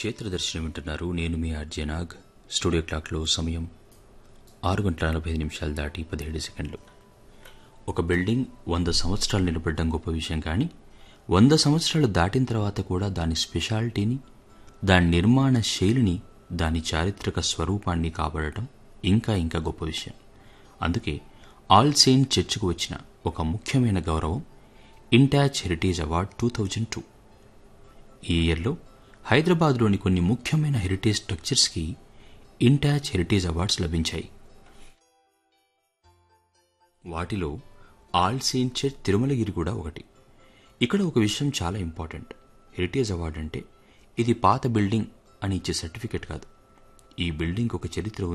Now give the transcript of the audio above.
క్షేత్రదర్శనం వింటున్నారు నేను మీ అర్జనాగ్ స్టూడియో క్లాక్లో సమయం ఆరు గంటల నలభై ఐదు నిమిషాలు దాటి పదిహేడు సెకండ్లు ఒక బిల్డింగ్ వంద సంవత్సరాలు నిలబడడం గొప్ప విషయం కానీ వంద సంవత్సరాలు దాటిన తర్వాత కూడా దాని స్పెషాలిటీని దాని నిర్మాణ శైలిని దాని చారిత్రక స్వరూపాన్ని కాపాడటం ఇంకా ఇంకా గొప్ప విషయం అందుకే ఆల్ సెయింట్ చర్చ్కు వచ్చిన ఒక ముఖ్యమైన గౌరవం INTACH heritage award two thousand two ఈ ఇయర్లో హైదరాబాద్లోని కొన్ని ముఖ్యమైన హెరిటేజ్ స్ట్రక్చర్స్కి ఇంటాచ్ హెరిటేజ్ అవార్డ్స్ లభించాయి వాటిలో ఆల్ సెయింట్ చర్చ్ తిరుమలగిరి కూడా ఒకటి ఇక్కడ ఒక విషయం చాలా ఇంపార్టెంట్ హెరిటేజ్ అవార్డ్ అంటే ఇది పాత బిల్డింగ్ అని ఇచ్చే సర్టిఫికెట్ కాదు ఈ బిల్డింగ్ ఒక చరిత్ర ఉంది